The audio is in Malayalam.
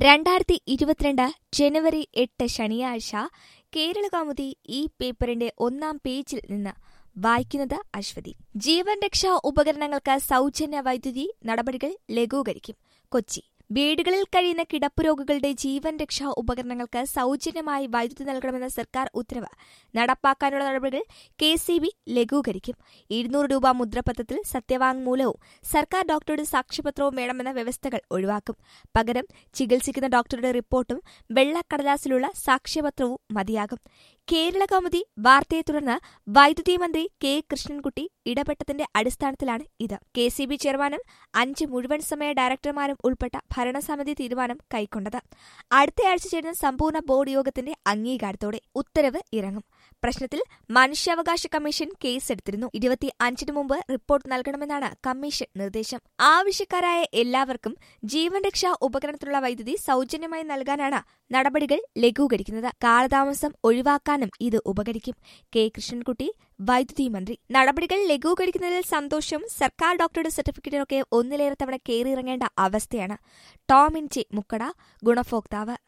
രണ്ടായിരത്തി ഇരുപത്തിരണ്ട് ജനുവരി എട്ട് ശനിയാഴ്ച കേരളകൗമുദി ഈ പേപ്പറിന്റെ ഒന്നാം പേജിൽ നിന്ന് വായിക്കുന്നത് അശ്വതി ജീവൻ രക്ഷാ ഉപകരണങ്ങൾക്ക് സൗജന്യ വൈദ്യുതി നടപടികൾ ലഘൂകരിക്കും കൊച്ചി വീടുകളിൽ കഴിയുന്ന കിടപ്പ് രോഗികളുടെ ജീവൻ രക്ഷാ ഉപകരണങ്ങൾക്ക് സൗജന്യമായി വൈദ്യുതി നൽകണമെന്ന സർക്കാർ ഉത്തരവ് നടപ്പാക്കാനുള്ള നടപടികൾ കെ സി ബി ലഘൂകരിക്കും ഇരുന്നൂറ് രൂപ മുദ്രപത്രത്തിൽ സത്യവാങ്മൂലവും സർക്കാർ ഡോക്ടറുടെ സാക്ഷ്യപത്രവും വേണമെന്ന വ്യവസ്ഥകൾ ഒഴിവാക്കും പകരം ചികിത്സിക്കുന്ന ഡോക്ടറുടെ റിപ്പോർട്ടും വെള്ളക്കടലാസിലുള്ള സാക്ഷ്യപത്രവും മതിയാകും കേരള കൗമുദി വാർത്തയെ തുടർന്ന് വൈദ്യുതി മന്ത്രി കെ കൃഷ്ണൻകുട്ടി ഇടപെട്ടതിന്റെ അടിസ്ഥാനത്തിലാണ് ഇത് കെ സി ബി ചെയർമാനും അഞ്ച് മുഴുവൻ സമയ ഡയറക്ടർമാരും ഉൾപ്പെട്ട ഭരണസമിതി തീരുമാനം കൈക്കൊണ്ടത് അടുത്തയാഴ്ച ചേരുന്ന സമ്പൂർണ്ണ ബോർഡ് യോഗത്തിന്റെ അംഗീകാരത്തോടെ ഉത്തരവ് ഇറങ്ങും പ്രശ്നത്തിൽ മനുഷ്യാവകാശ കമ്മീഷൻ കേസെടുത്തിരുന്നു ഇരുപത്തി അഞ്ചിന് മുമ്പ് റിപ്പോർട്ട് നൽകണമെന്നാണ് കമ്മീഷൻ നിർദ്ദേശം ആവശ്യക്കാരായ എല്ലാവർക്കും ജീവൻ രക്ഷാ ഉപകരണത്തിനുള്ള വൈദ്യുതി സൗജന്യമായി നൽകാനാണ് നടപടികൾ ലഘൂകരിക്കുന്നത് കാലതാമസം ഒഴിവാക്കാനും ഇത് ഉപകരിക്കും കെ കൃഷ്ണൻകുട്ടി വൈദ്യുതി മന്ത്രി നടപടികൾ ലഘൂകരിക്കുന്നതിൽ സന്തോഷം സർക്കാർ ഡോക്ടറുടെ സർട്ടിഫിക്കറ്റിനൊക്കെ ഒന്നിലേറെ തവണ കയറിയിറങ്ങേണ്ട അവസ്ഥയാണ് ടോമിൻ ജെ മുക്കട ഗുണഭോക്താവ്